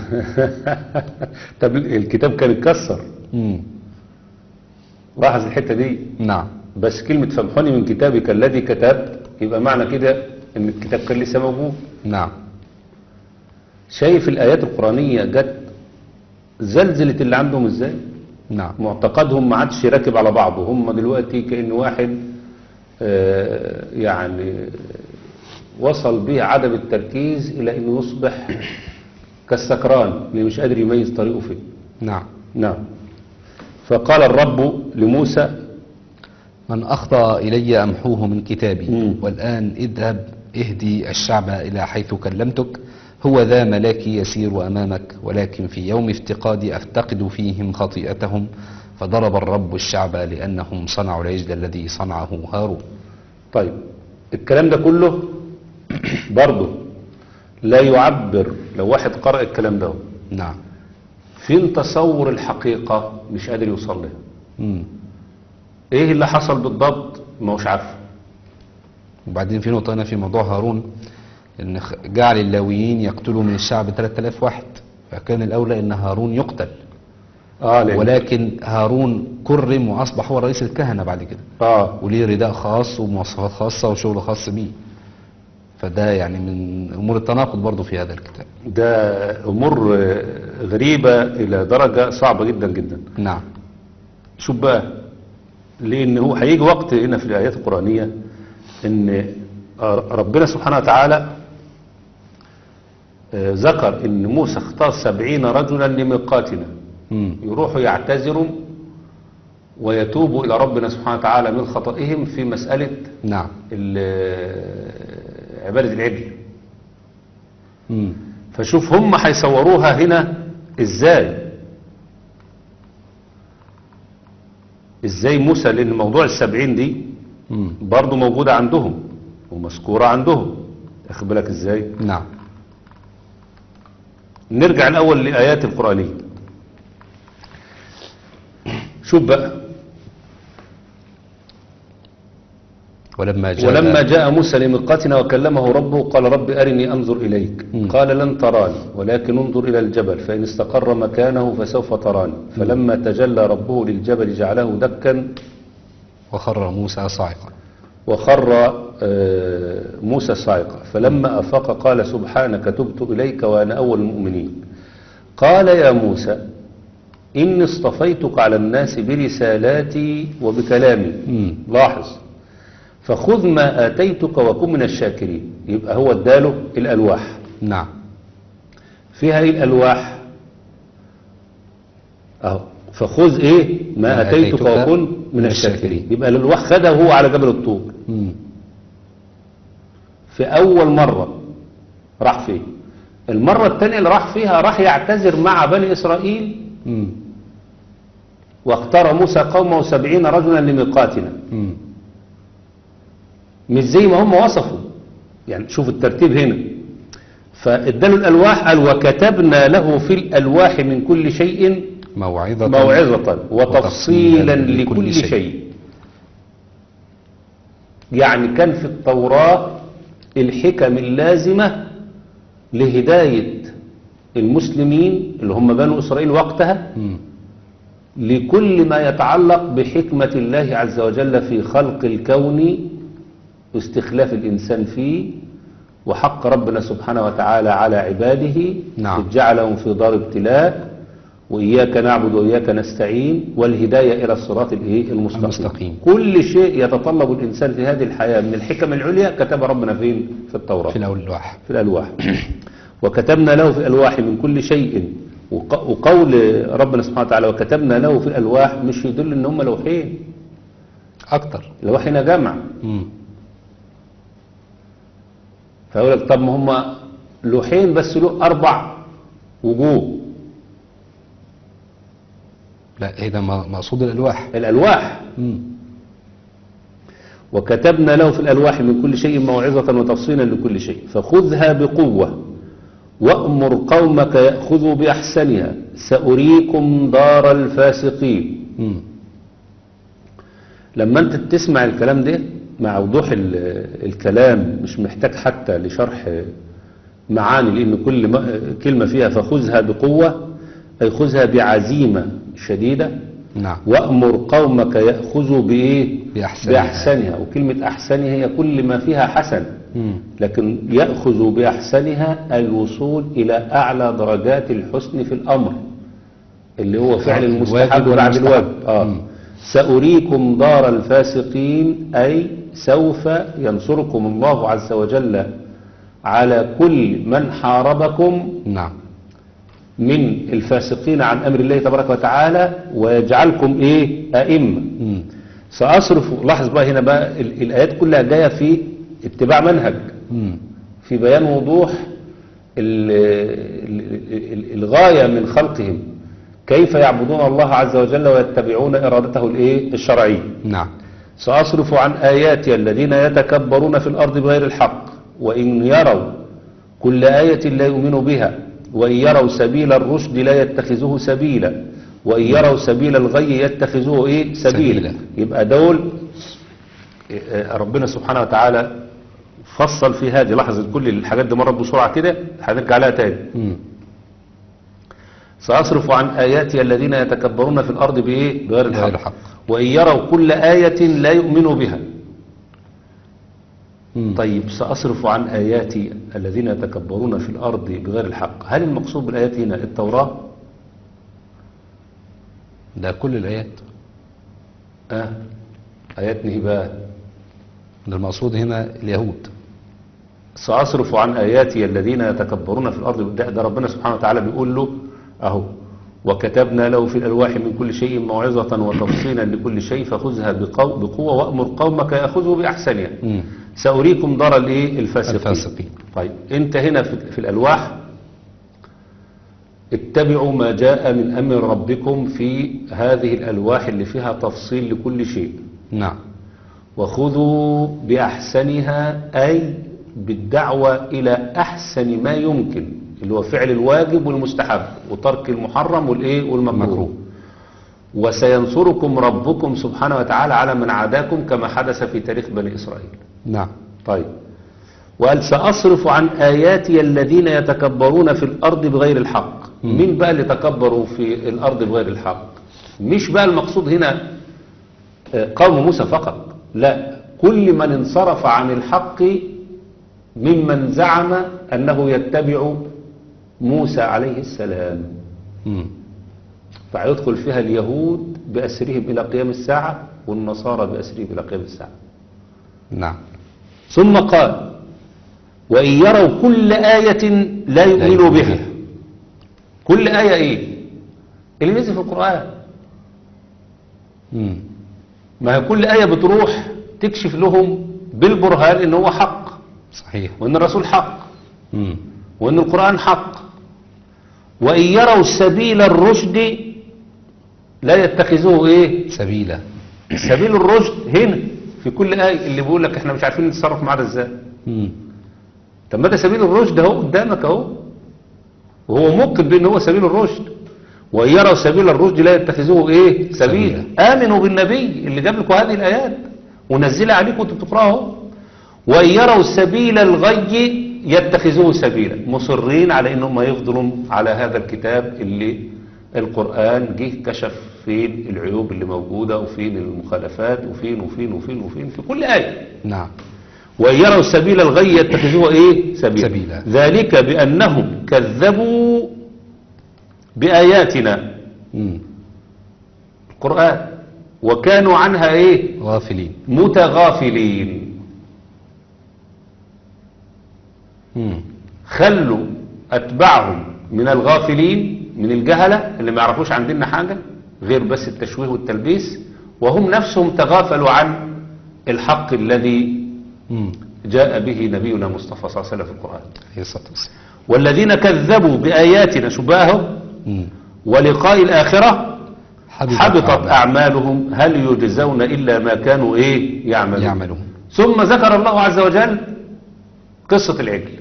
طب الكتاب كان اتكسر مم. لاحظ الحتة دي نعم بس كلمة فامحني من كتابك الذي كتبت يبقى معنى كده ان الكتاب كان لسه موجود نعم شايف الآيات القرآنية جت زلزلت اللي عندهم ازاي نعم معتقدهم ما عادش راكب على بعضه هم دلوقتي كأن واحد آه، يعني وصل به عدم التركيز إلى أنه يصبح كالسكران اللي مش قادر يميز طريقه فين نعم نعم فقال الرب لموسى من أخطأ إلي أمحوه من كتابي مم. والآن اذهب اهدي الشعب إلى حيث كلمتك هو ذا ملاكي يسير أمامك ولكن في يوم افتقادي أفتقد فيهم خطيئتهم فضرب الرب الشعب لأنهم صنعوا العجل الذي صنعه هارون طيب الكلام ده كله برضه لا يعبر لو واحد قرأ الكلام ده نعم فين تصور الحقيقة مش قادر يوصل لها مم. ايه اللي حصل بالضبط ما هوش عارف وبعدين في نقطة هنا في موضوع هارون إن خ- جعل اللاويين يقتلوا من الشعب 3000 واحد فكان الأولى إن هارون يقتل اه لأن ولكن هارون كرم وأصبح هو رئيس الكهنة بعد كده اه وليه رداء خاص ومواصفات خاصة وشغل خاص بيه فده يعني من أمور التناقض برضو في هذا الكتاب ده امور آه، غريبة الى درجة صعبة جدا جدا نعم شوف بقى لان هو هيجي وقت هنا في الايات القرآنية ان آه، ربنا سبحانه وتعالى آه، ذكر ان موسى اختار سبعين رجلا لميقاتنا مم. يروحوا يعتذروا ويتوبوا إلى ربنا سبحانه وتعالى من خطئهم في مسألة نعم ال- عبادة العجل مم. فشوف هم هيصوروها هنا ازاي ازاي موسى لان موضوع السبعين دي مم. برضو موجودة عندهم ومذكورة عندهم اخد بالك ازاي نعم نرجع الأول لآيات القرآنية شوف بقى ولما جاء ولما جاء موسى لميقاتنا وكلمه ربه قال رب أرني أنظر إليك مم. قال لن تراني ولكن انظر إلى الجبل فإن استقر مكانه فسوف تراني فلما تجلى ربه للجبل جعله دكا وخر موسى صاعقا وخر آه، موسى صاعقا فلما أفاق قال سبحانك تبت إليك وأنا أول المؤمنين قال يا موسى إني اصطفيتك على الناس برسالاتي وبكلامي مم. لاحظ فخذ ما آتيتك وكن من الشاكرين يبقى هو اداله الألواح نعم فيها ايه الألواح أهو فخذ إيه ما ما آتيتك آتيتك وكن من من الشاكرين الشاكرين. يبقى الألواح خدها وهو على جبل الطور مم. في أول مرة راح فيه المرة الثانية اللي راح فيها راح يعتذر مع بني إسرائيل مم. واختار موسى قومه سبعين رجلا لميقاتنا مم. مش زي ما هم وصفوا يعني شوف الترتيب هنا فاداله الألواح قال وكتبنا له في الألواح من كل شيء موعظة موعظة وتفصيلا وتفصيلاً لكل لكل شيء. شيء يعني كان في التوراة الحكم اللازمة لهداية المسلمين اللي هم بنو إسرائيل وقتها مم. لكل ما يتعلق بحكمة الله عز وجل في خلق الكون واستخلاف الإنسان فيه وحق ربنا سبحانه وتعالى على عباده نعم. إذ جعلهم في دار ابتلاء وإياك نعبد وإياك نستعين والهداية إلى الصراط الإيه؟ المستقيم. المستقيم. كل شيء يتطلب الإنسان في هذه الحياة من الحكم العليا كتب ربنا فين في التوراة في الأول الواحد في الألواح وكتبنا له في الألواح من كل شيء وق- وقول ربنا سبحانه وتعالى وكتبنا له في الألواح مش يدل إن هم لوحين أكتر الألواح هنا جمع مم. فيقول لك طب ما هم لوحين بس له أربع وجوه لا هنا م- مقصود الألواح الألواح مم. وكتبنا له في الألواح من كل شيء موعظة وتفصيلا لكل شيء فخذها بقوة وأمر قومك يأخذوا بأحسنها سأريكم دار الفاسقين مم. لما انت تسمع الكلام ده مع وضوح ال- الكلام مش محتاج حتى لشرح معاني لان كل ما- كلمة فيها فخذها بقوة أي خذها بعزيمة شديدة نعم وأمر قومك يأخذوا بإيه بأحسنها. بأحسنها وكلمة أحسنها هي كل ما فيها حسن مم. لكن يأخذ بأحسنها الوصول إلى أعلى درجات الحسن في الأمر اللي هو فعل الواجب المستحب وبعد والمستحب. الواجب آه. مم. سأريكم دار الفاسقين أي سوف ينصركم الله عز وجل على كل من حاربكم نعم من الفاسقين عن أمر الله تبارك وتعالى ويجعلكم إيه أئمة مم. سأصرف لاحظ بقى هنا بقى ال- الآيات كلها جاية في اتباع منهج مم. في بيان وضوح ال- ال- ال- الغاية من خلقهم كيف يعبدون الله عز وجل ويتبعون إرادته الإيه الشرعية نعم سأصرف عن آياتي الذين يتكبرون في الأرض بغير الحق وإن يروا كل آية لا يؤمنوا بها وإن يروا سبيل الرشد لا يتخذوه سبيلا وإن يروا سبيل الغي يتخذوه إيه سبيلا سبيلا. يبقى دول آه، ربنا سبحانه وتعالى فصل في هذه لحظة كل الحاجات دي مرة بسرعة كده هنرجع لها تاني مم. سأصرف عن آياتي الذين يتكبرون في الأرض بإيه بغير الحق, بغير الحق. وإن يروا كل آية لا يؤمنوا بها مم. طيب سأصرف عن آياتي الذين يتكبرون في الأرض بغير الحق هل المقصود بالآيات هنا التوراة ده كل الآيات آه. آيات نهبات ده المقصود هنا اليهود سأصرف عن آياتي الذين يتكبرون في الأرض ده, ده ربنا سبحانه وتعالى بيقول له أهو وكتبنا له في الألواح من كل شيء موعظة وتفصيلا لكل شيء فخذها بقو بقوة وأمر قومك يأخذوا بأحسنها مم. سأريكم دار الايه الفاسقين الفاسقين. طيب انت هنا في, في الألواح اتبعوا ما جاء من أمر ربكم في هذه الألواح اللي فيها تفصيل لكل شيء نعم وخذوا بأحسنها أي بالدعوة إلى أحسن ما يمكن اللي هو فعل الواجب والمستحب وترك المحرم والإيه والمكروه مكروه. وسينصركم ربكم سبحانه وتعالى على من عاداكم كما حدث في تاريخ بني إسرائيل نعم طيب وقال سأصرف عن آياتي الذين يتكبرون في الأرض بغير الحق مم. مين بقى اللي تكبروا في الأرض بغير الحق مش بقى المقصود هنا آه، قوم موسى فقط لا كل من انصرف عن الحق ممن زعم أنه يتبع موسى عليه السلام مم. فهيدخل فيها اليهود بأسرهم إلى قيام الساعة والنصارى بأسرهم إلى قيام الساعة نعم ثم قال وإن يروا كل آية لا يؤمنوا يؤمنوا بها بها. كل آية إيه اللي نزل في القرآن مم. ما هي كل آية بتروح تكشف لهم بالبرهان إن هو حق صحيح وإن الرسول حق مم. وإن القرآن حق وإن يروا سبيل الرشد لا يتخذوه إيه سبيلا سبيل الرشد هنا في كل آية اللي بيقول لك احنا مش عارفين نتصرف معاه ازاي مم. طب ما ده سبيل الرشد اهو قدامك اهو وهو ممكن بان هو سبيل الرشد وان يروا سبيل الرشد لا يتخذوه ايه سبيلا امنوا بالنبي اللي جاب لكم هذه الايات ونزلها عليكم وانتم بتقراها اهو وان يروا سبيل الغي يتخذوه سبيلا مصرين على انهم يفضلوا على هذا الكتاب اللي القرآن جه كشف فين العيوب اللي موجودة وفين المخالفات وفين وفين وفين وفين في كل آية نعم وإن يروا سبيل الغي يتخذوه ايه سبيلا. سبيلا. ذلك بأنهم كذبوا بآياتنا مم. القرآن وكانوا عنها ايه غافلين متغافلين مم. خلوا أتباعهم من الغافلين من الجهلة اللي ما يعرفوش عن ديننا حاجة غير بس التشويه والتلبيس وهم نفسهم تغافلوا عن الحق الذي مم. جاء به نبينا مصطفى صلى الله عليه وسلم في القرآن عليه الصلاة والسلام والذين كذبوا بآياتنا شبههم مم. ولقاء الآخرة حبطت أعمالهم. أعمالهم هل يجزون إلا ما كانوا إيه يعملون يعملون ثم ذكر الله عز وجل قصة العجل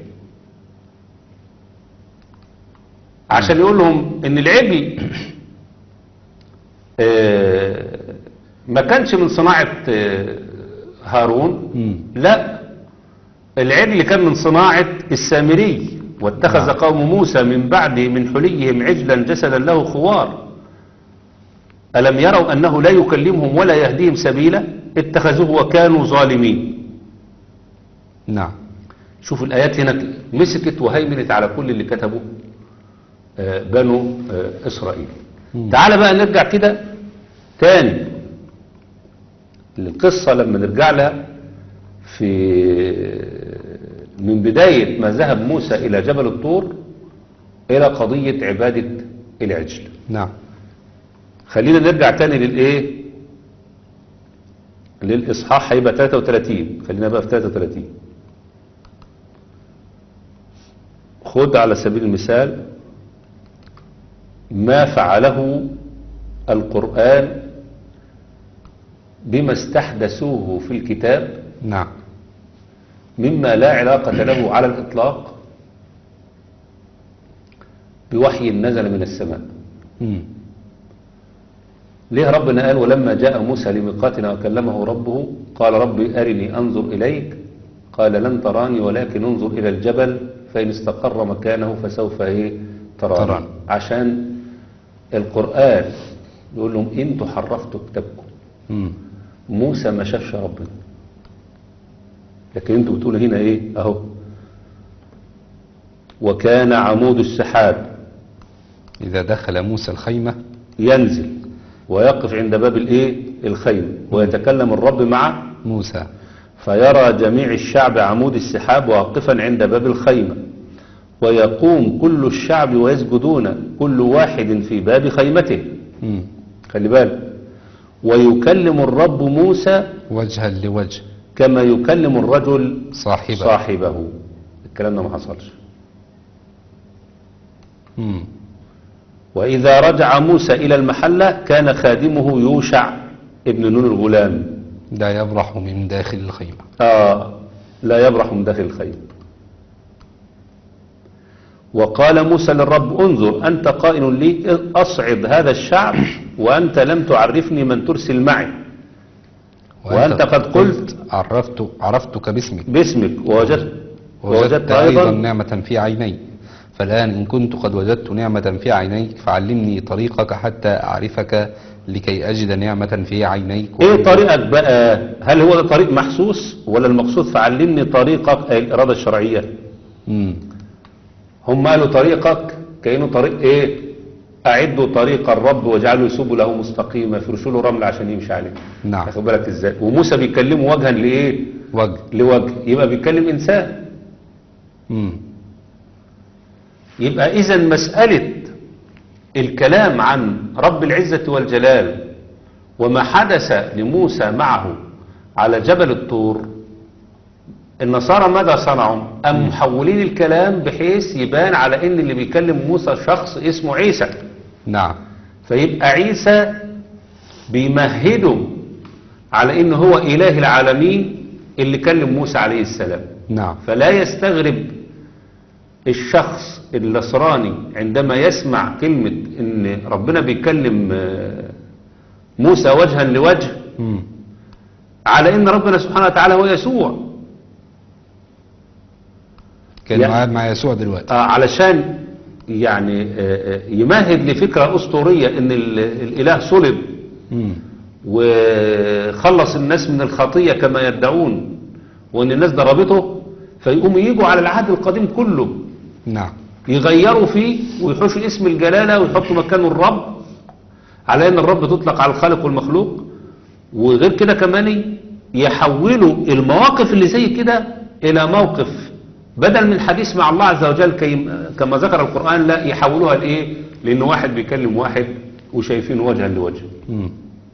عشان يقول لهم ان العجل آه، ما كانش من صناعة آه، هارون مم. لا العجل كان من صناعة السامري واتخذ نعم. قوم موسى من بعده من حليهم عجلا جسدا له خوار ألم يروا أنه لا يكلمهم ولا يهديهم سبيلا اتخذوه وكانوا ظالمين نعم شوف الآيات هنا مسكت وهيمنت على كل اللي كتبه آه، بنو آه، إسرائيل مم. تعال بقى نرجع كده تاني القصة لما نرجع لها في من بداية ما ذهب موسى إلى جبل الطور إلى قضية عبادة العجل نعم خلينا نرجع تاني للإيه للإصحاح هيبقى 33 خلينا بقى في 33 خد على سبيل المثال ما فعله القرآن بما استحدثوه في الكتاب نعم مما لا علاقة له على الإطلاق بوحي نزل من السماء مم. ليه ربنا قال ولما جاء موسى لميقاتنا وكلمه ربه قال ربي أرني أنظر إليك قال لن تراني ولكن انظر إلى الجبل فإن استقر مكانه فسوف إيه تراني تراني. عشان القرآن يقول لهم انتوا حرفتوا كتابكم مم. موسى ما شافش ربنا لكن انتوا بتقولوا هنا ايه اهو وكان عمود السحاب إذا دخل موسى الخيمة ينزل ويقف عند باب الايه الخيمة ويتكلم الرب مع موسى فيرى جميع الشعب عمود السحاب واقفا عند باب الخيمة ويقوم كل الشعب ويسجدون كل واحد في باب خيمته مم. خلي بالك ويكلم الرب موسى وجها لوجه كما يكلم الرجل صاحبه صاحبه الكلام ده ما حصلش مم. وإذا رجع موسى إلى المحلة كان خادمه يوشع ابن نون الغلام لا يبرح من داخل الخيمة آه لا يبرح من داخل الخيم وقال موسى للرب انظر أنت قائل لي أصعد هذا الشعب وأنت لم تعرفني من ترسل معي وأنت قد قلت عرفت عرفتك باسمك باسمك ووجدت ووجدت أيضا نعمة في عيني فالآن إن كنت قد وجدت نعمة في عينيك فعلمني طريقك حتى أعرفك لكي أجد نعمة في عينيك ايه طريقك بقى هل هو ده طريق محسوس ولا المقصود فعلمني طريقك أي الإرادة الشرعية مم. هم قالوا طريقك كأنه طريق ايه أعدوا طريق الرب واجعلوا سبله مستقيمة يفرشوا له رمل عشان يمشي عليه نعم واخد بالك ازاي وموسى بيكلمه وجها لايه وجه لوجه يبقى بيتكلم انسان مم. يبقى اذا مسألة الكلام عن رب العزة والجلال وما حدث لموسى معه على جبل الطور النصارى ماذا صنعوا أم محولين الكلام بحيث يبان على ان اللي بيكلم موسى شخص اسمه عيسى نعم فيبقى عيسى بيمهده على ان هو اله العالمين اللي كلم موسى عليه السلام نعم فلا يستغرب الشخص النصراني عندما يسمع كلمة ان ربنا بيكلم آه، موسى وجها لوجه مم. على ان ربنا سبحانه وتعالى هو يسوع كان يا- قاعد مع يسوع دلوقتي آه، علشان يعني آه، آه، يمهد لفكرة أسطورية ان ال- الاله صلب مم. وخلص الناس من الخطية كما يدعون وان الناس ضربته فيقوموا يجوا على العهد القديم كله نعم يغيروا فيه ويحوشوا اسم الجلالة ويحطوا مكانه الرب على ان الرب تطلق على الخالق والمخلوق وغير كده كمان يحولوا المواقف اللي زي كده الى موقف بدل من الحديث مع الله عز وجل كي- كما ذكر القرآن لا يحولوها لايه لان واحد بيكلم واحد وشايفين وجها لوجه مم.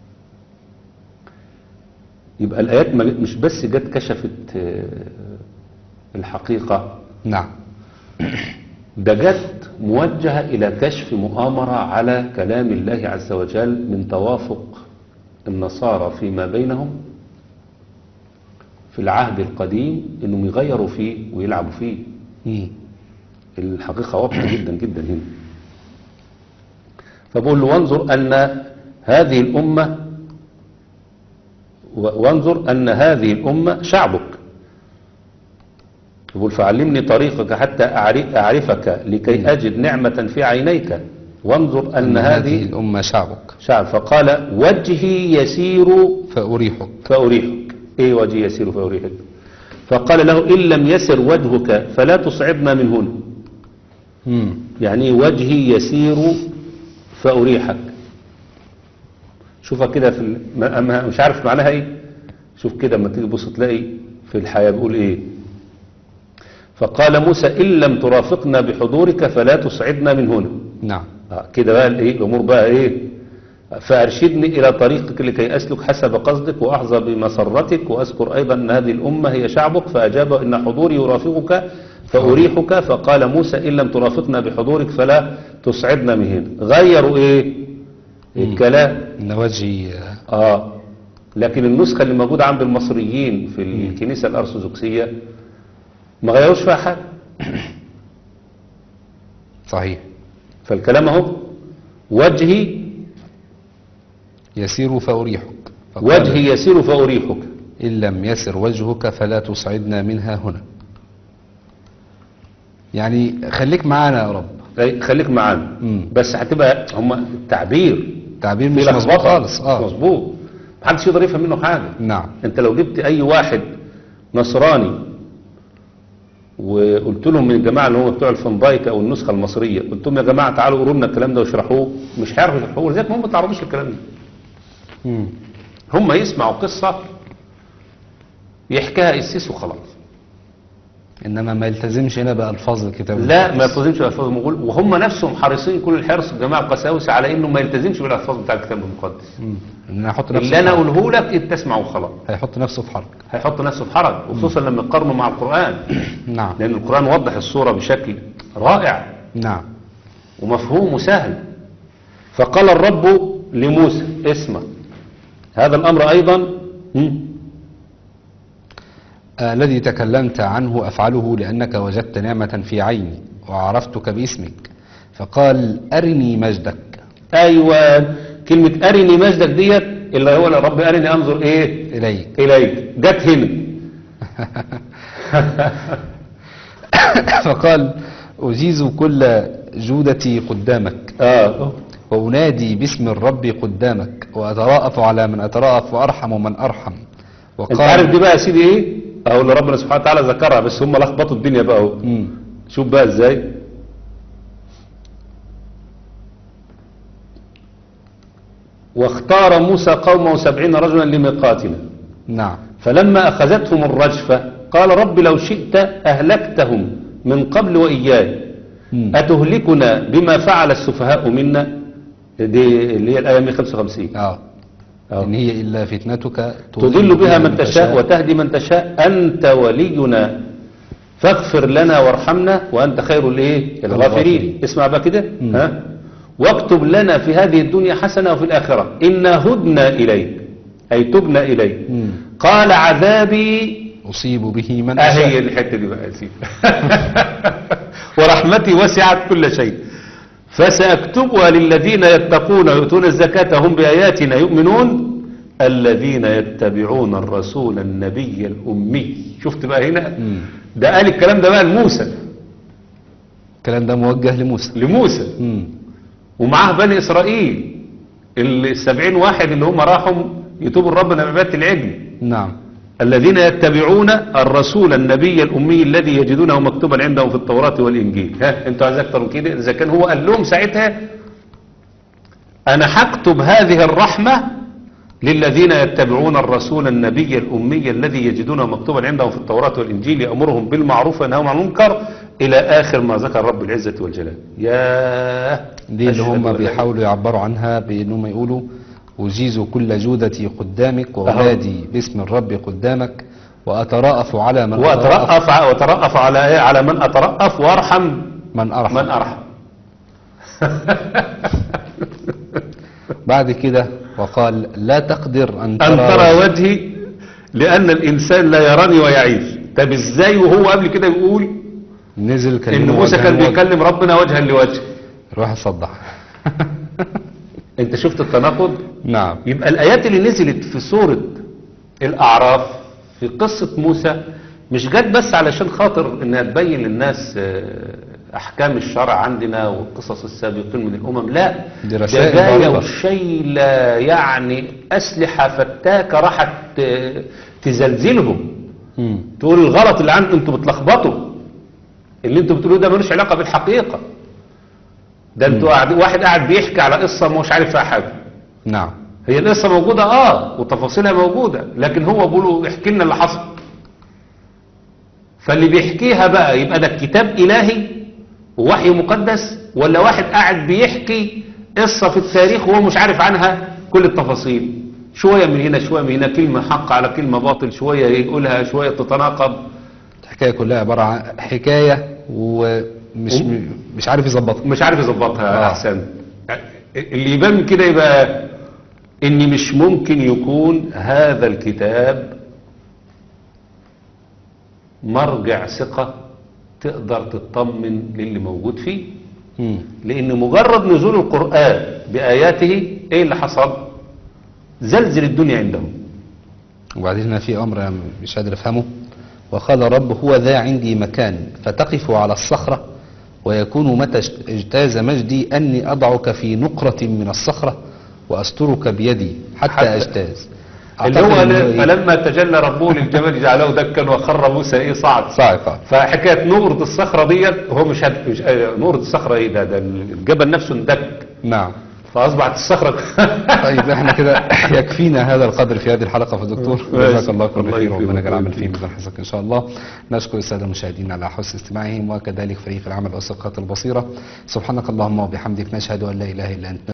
يبقى الآيات ما- مش بس جت كشفت آه، الحقيقة نعم ده جت موجهة إلى كشف مؤامرة على كلام الله عز وجل من توافق النصارى فيما بينهم في العهد القديم إنهم يغيروا فيه ويلعبوا فيه مم. الحقيقة واضحة جدا جدا هنا فبقول له وانظر أن هذه الأمة و- وانظر أن هذه الأمة شعبك يقول فعلمني طريقك حتى أعرف- أعرفك لكي أجد نعمة في عينيك وانظر أن أن هذه هذه الأمة شعبك شعب فقال وجهي يسير فأريحك فأريحك إيه وجهي يسير فأريحك فقال له إن لم يسر وجهك فلا تصعدنا من هنا مم. يعني وجهي يسير فأريحك شوفها كده في ال... ما- ما- مش عارف معناها ايه شوف كده لما تيجي تبص تلاقي في الحياة بيقول ايه فقال موسى إن لم ترافقنا بحضورك فلا تصعدنا من هنا نعم آه، كده بقى الايه الامور بقى ايه فارشدني الى طريقك لكي اسلك حسب قصدك واحظى بمسرتك واذكر ايضا ان هذه الامه هي شعبك فاجاب ان حضوري يرافقك فاريحك فقال موسى ان لم ترافقنا بحضورك فلا تصعدنا من هنا غيروا ايه الكلام إن وجهي آه، اه لكن النسخه اللي موجوده عند المصريين في الكنيسه الارثوذكسيه ما غيروش فيها حاجه صحيح فالكلام اهو وجهي يسير فأريحك فقال وجهي يسير فاريحك إن لم يسر وجهك فلا تصعدنا منها هنا يعني خليك معانا يا رب أي خليك معانا مم. بس هتبقى هم التعبير تعبير في مش مظبوط لخبطة. خالص مش اه مظبوط محدش يقدر يفهم منه حاجه نعم انت لو جبت اي واحد نصراني وقلت لهم من الجماعه اللي هم بتوع الفندايك او النسخه المصريه قلت لهم يا جماعه تعالوا قولوا لنا الكلام ده واشرحوه مش هيعرفوا يشرحوه لذلك هم ما تعرضوش للكلام ده مم. هم يسمعوا قصه يحكيها قسيس وخلاص إنما ما يلتزمش هنا بألفاظ الكتاب لا ما المقدس. يلتزمش بالالفاظ المقول وهم نفسهم حريصين كل الحرص الجماعه القساوسه على انه ما يلتزمش بالالفاظ بتاع الكتاب المقدس مم. إن أنا أحط نفسه اللي انا في حرج. اقوله لك انت تسمعه وخلاص هيحط نفسه في حرج هيحط نفسه في حرج وخصوصا لما يقارنه مع القران نعم لان القران وضح الصوره بشكل رائع نعم ومفهوم وسهل فقال الرب لموسى اسمع هذا الامر ايضا هم؟ آه، الذي تكلمت عنه أفعله لأنك وجدت نعمة في عيني وعرفتك باسمك فقال أرني مجدك ايوه كلمه ارني مجدك ديت اللي هو يا رب ارني انظر ايه إليك اليك جت هنا فقال أجيز كل جودتي قدامك اه وأنادي باسم الرب قدامك وأتراءف على من أتراءف وأرحم من أرحم انت عارف دي بقى يا سيدي ايه اهو اللي ربنا سبحانه وتعالى ذكرها بس هم لخبطوا الدنيا بقى اهو مم. شوف بقى ازاي واختار موسى قومه سبعين رجلا لميقاتنا نعم فلما أخذتهم الرجفة قال رب لو شئت أهلكتهم من قبل وإياي مم. أتهلكنا بما فعل السفهاء منا دي اللي هي الآية 155 آه. آه. إن هي إلا فتنتك تضل بها من تشاء وتهدي من تشاء أنت ولينا فاغفر لنا وارحمنا وأنت خير الايه الغافرين الغافرين. اسمع بقى كده مم. ها واكتب لنا في هذه الدنيا حسنة وفي الآخرة إنا هدنا إليك أي تبنا إليك مم. قال عذابي أصيب به من اهي أشاء الحته دي بقى يا سيدي ورحمتي وسعت كل شيء فساكتبها للذين يتقون ويؤتون الزكاه هم باياتنا يؤمنون الذين يتبعون الرسول النبي الامي شفت بقى هنا مم. ده قال الكلام ده بقى لموسى الكلام ده موجه لموسى لموسى مم. ومعاه بني اسرائيل السبعين واحد اللي هم راحوا يتوبوا لربنا بعباده العجل نعم الذين يتبعون الرسول النبي الأمي الذي يجدونه مكتوبا عندهم في التوراة والإنجيل ها انتوا عايز اكتر من كده إذا كان هو قال لهم ساعتها أنا هكتب هذه الرحمة للذين يتبعون الرسول النبي الأمي الذي يجدونه مكتوبا عندهم في التوراة والإنجيل يأمرهم بالمعروف وينهاهم عن المنكر إلى آخر ما ذكر رب العزة والجلال يا دي اللي أشهد هم أن لا بيحاولوا يعبروا عنها بانهم يقولوا أجيز كل جودتي قدامك وأنادي باسم الرب قدامك وأتراءف على من وأترأف وأترأف على إيه؟ على من أترأف وأرحم من أرحم من أرحم بعد كده وقال لا تقدر أن أن ترى, ترى وجهي. وجهي لأن الإنسان لا يراني ويعيش طب إزاي وهو قبل كده يقول نزل إن كلمه موسى وجها كان لوجه. بيكلم ربنا وجها لوجه روح يصدع أنت شفت التناقض نعم يبقى الآيات اللي نزلت في سورة الأعراف في قصة موسى مش جت بس علشان خاطر انها تبين للناس آه، احكام الشرع عندنا وقصص السابقين من الامم لا دي رسائل ده جاية بارقة. وشايلة يعني اسلحة فتاكة راحت آه، تزلزلهم مم. تقول الغلط اللي عندكم انتوا بتلخبطوا اللي انتوا بتقولوه ده ملوش علاقة بالحقيقة ده انتوا قاعد واحد قاعد بيحكي على قصة مش عارف فيها حاجة نعم هي القصة موجودة اه وتفاصيلها موجودة لكن هو بيقولوا احكي لنا اللي حصل فاللي بيحكيها بقى يبقى ده كتاب إلهي ووحي مقدس ولا واحد قاعد بيحكي قصة في التاريخ وهو مش عارف عنها كل التفاصيل شوية من هنا شوية من هنا كلمة حق على كلمة باطل شوية يقولها شوية تتناقض الحكاية كلها عبارة عن حكاية ومش مش عارف يظبطها مش عارف يظبطها آه. احسن اللي يبان من كده يبقى ان مش ممكن يكون هذا الكتاب مرجع ثقة تقدر تطمن للي موجود فيه مم. لان مجرد نزول القرآن بآياته ايه اللي حصل زلزل الدنيا عندهم وبعدين هنا في أمر أنا مش قادر أفهمه وقال رب هو ذا عندي مكان فتقف على الصخرة ويكون متى اجتاز مجدي أني أضعك في نقرة من الصخرة وأسترك بيدي حتى, حتى- أجتاز اللي أعتقد هو إنه إيه؟ فلما تجلى ربه للجبل جعله دكا وخر موسى ايه صعد صاعقة فحكايه نقرة الصخرة ديت هو مش, هد... مش آه، نقرة الصخرة ايه ده ده الجبل نفسه اندك نعم فاصبحت الصخرة طيب احنا كده يكفينا هذا القدر في هذه الحلقة في دكتور جزاك الله كل الله خير يكرمك. وربنا يجعل العمل فيه ميزان حسنك ان شاء الله نشكر السادة المشاهدين على حسن استماعهم وكذلك فريق العمل والثقات البصيرة سبحانك اللهم وبحمدك نشهد ان لا اله الا انت